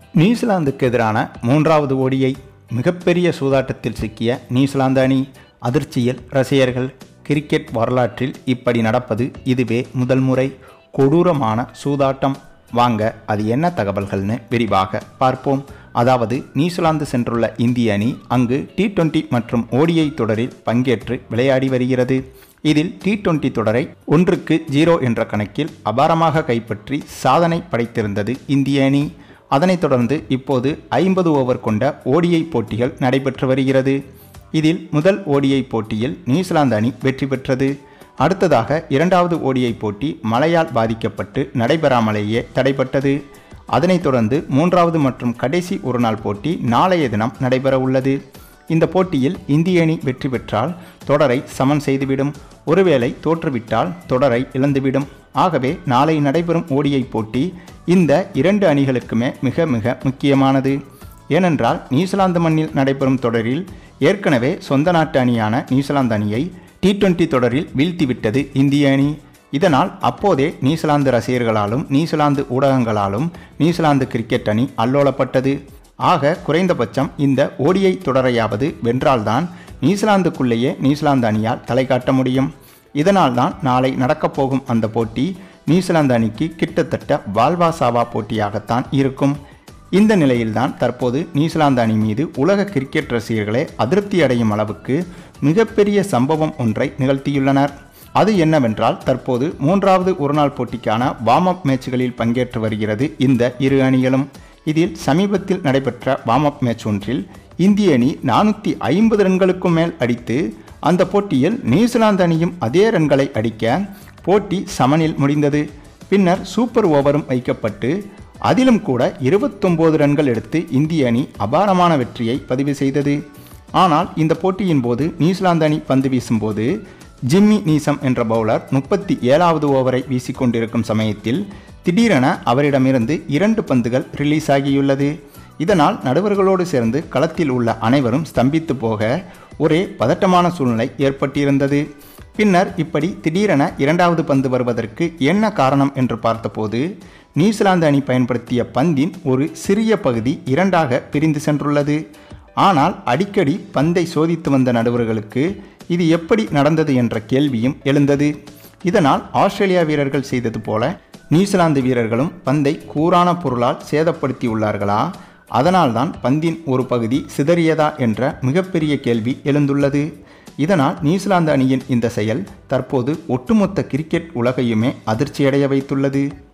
நியூசிலாந்துக்கு எதிரான மூன்றாவது ஓடியை மிகப்பெரிய சூதாட்டத்தில் சிக்கிய நியூசிலாந்து அணி அதிர்ச்சியில் ரசிகர்கள் கிரிக்கெட் வரலாற்றில் இப்படி நடப்பது இதுவே முதல் முறை கொடூரமான சூதாட்டம் வாங்க அது என்ன தகவல்கள்னு விரிவாக பார்ப்போம் அதாவது நியூசிலாந்து சென்றுள்ள இந்திய அணி அங்கு டி டுவெண்ட்டி மற்றும் ஓடிஐ தொடரில் பங்கேற்று விளையாடி வருகிறது இதில் டி டுவெண்ட்டி தொடரை ஒன்றுக்கு ஜீரோ என்ற கணக்கில் அபாரமாக கைப்பற்றி சாதனை படைத்திருந்தது இந்திய அணி அதனைத் தொடர்ந்து இப்போது ஐம்பது ஓவர் கொண்ட ஓடிஐ போட்டிகள் நடைபெற்று வருகிறது இதில் முதல் ஓடிஐ போட்டியில் நியூசிலாந்து அணி வெற்றி பெற்றது அடுத்ததாக இரண்டாவது ஓடிஐ போட்டி மழையால் பாதிக்கப்பட்டு நடைபெறாமலேயே தடைப்பட்டது அதனைத் தொடர்ந்து மூன்றாவது மற்றும் கடைசி ஒருநாள் போட்டி நாளைய தினம் நடைபெற உள்ளது இந்த போட்டியில் இந்திய அணி வெற்றி பெற்றால் தொடரை சமன் செய்துவிடும் ஒருவேளை தோற்றுவிட்டால் தொடரை இழந்துவிடும் ஆகவே நாளை நடைபெறும் ஓடிஐ போட்டி இந்த இரண்டு அணிகளுக்குமே மிக மிக முக்கியமானது ஏனென்றால் நியூசிலாந்து மண்ணில் நடைபெறும் தொடரில் ஏற்கனவே சொந்த நாட்டு அணியான நியூசிலாந்து அணியை டி டுவெண்ட்டி தொடரில் வீழ்த்திவிட்டது இந்திய அணி இதனால் அப்போதே நியூசிலாந்து ரசிகர்களாலும் நியூசிலாந்து ஊடகங்களாலும் நியூசிலாந்து கிரிக்கெட் அணி அல்லோலப்பட்டது ஆக குறைந்தபட்சம் இந்த ஓடிஐ தொடரையாவது வென்றால்தான் நியூசிலாந்துக்குள்ளேயே நியூசிலாந்து அணியால் தலை காட்ட முடியும் இதனால்தான் நாளை நடக்கப் போகும் அந்த போட்டி நியூசிலாந்து அணிக்கு கிட்டத்தட்ட வால்வா சாவா போட்டியாகத்தான் இருக்கும் இந்த நிலையில்தான் தற்போது நியூசிலாந்து அணி மீது உலக கிரிக்கெட் ரசிகர்களே அதிருப்தி அடையும் அளவுக்கு மிகப்பெரிய சம்பவம் ஒன்றை நிகழ்த்தியுள்ளனர் அது என்னவென்றால் தற்போது மூன்றாவது ஒருநாள் போட்டிக்கான வார்ம் அப் மேட்ச்களில் பங்கேற்று வருகிறது இந்த இரு அணிகளும் இதில் சமீபத்தில் நடைபெற்ற வார்ம் அப் மேட்ச் ஒன்றில் இந்திய அணி நானூற்றி ஐம்பது ரன்களுக்கும் மேல் அடித்து அந்த போட்டியில் நியூசிலாந்து அணியும் அதே ரன்களை அடிக்க போட்டி சமனில் முடிந்தது பின்னர் சூப்பர் ஓவரும் வைக்கப்பட்டு அதிலும் கூட இருபத்தொம்போது ரன்கள் எடுத்து இந்திய அணி அபாரமான வெற்றியை பதிவு செய்தது ஆனால் இந்த போட்டியின் போது நியூசிலாந்து அணி பந்து வீசும்போது ஜிம்மி நீசம் என்ற பவுலர் முப்பத்தி ஏழாவது ஓவரை வீசிக்கொண்டிருக்கும் சமயத்தில் திடீரென அவரிடமிருந்து இரண்டு பந்துகள் ரிலீஸ் ஆகியுள்ளது இதனால் நடுவர்களோடு சேர்ந்து களத்தில் உள்ள அனைவரும் ஸ்தம்பித்து போக ஒரே பதட்டமான சூழ்நிலை ஏற்பட்டிருந்தது பின்னர் இப்படி திடீரென இரண்டாவது பந்து வருவதற்கு என்ன காரணம் என்று பார்த்தபோது நியூசிலாந்து அணி பயன்படுத்திய பந்தின் ஒரு சிறிய பகுதி இரண்டாக பிரிந்து சென்றுள்ளது ஆனால் அடிக்கடி பந்தை சோதித்து வந்த நடுவர்களுக்கு இது எப்படி நடந்தது என்ற கேள்வியும் எழுந்தது இதனால் ஆஸ்திரேலியா வீரர்கள் செய்தது போல நியூசிலாந்து வீரர்களும் பந்தை கூரான பொருளால் சேதப்படுத்தியுள்ளார்களா அதனால்தான் பந்தின் ஒரு பகுதி சிதறியதா என்ற மிகப்பெரிய கேள்வி எழுந்துள்ளது இதனால் நியூசிலாந்து அணியின் இந்த செயல் தற்போது ஒட்டுமொத்த கிரிக்கெட் உலகையுமே அதிர்ச்சியடைய வைத்துள்ளது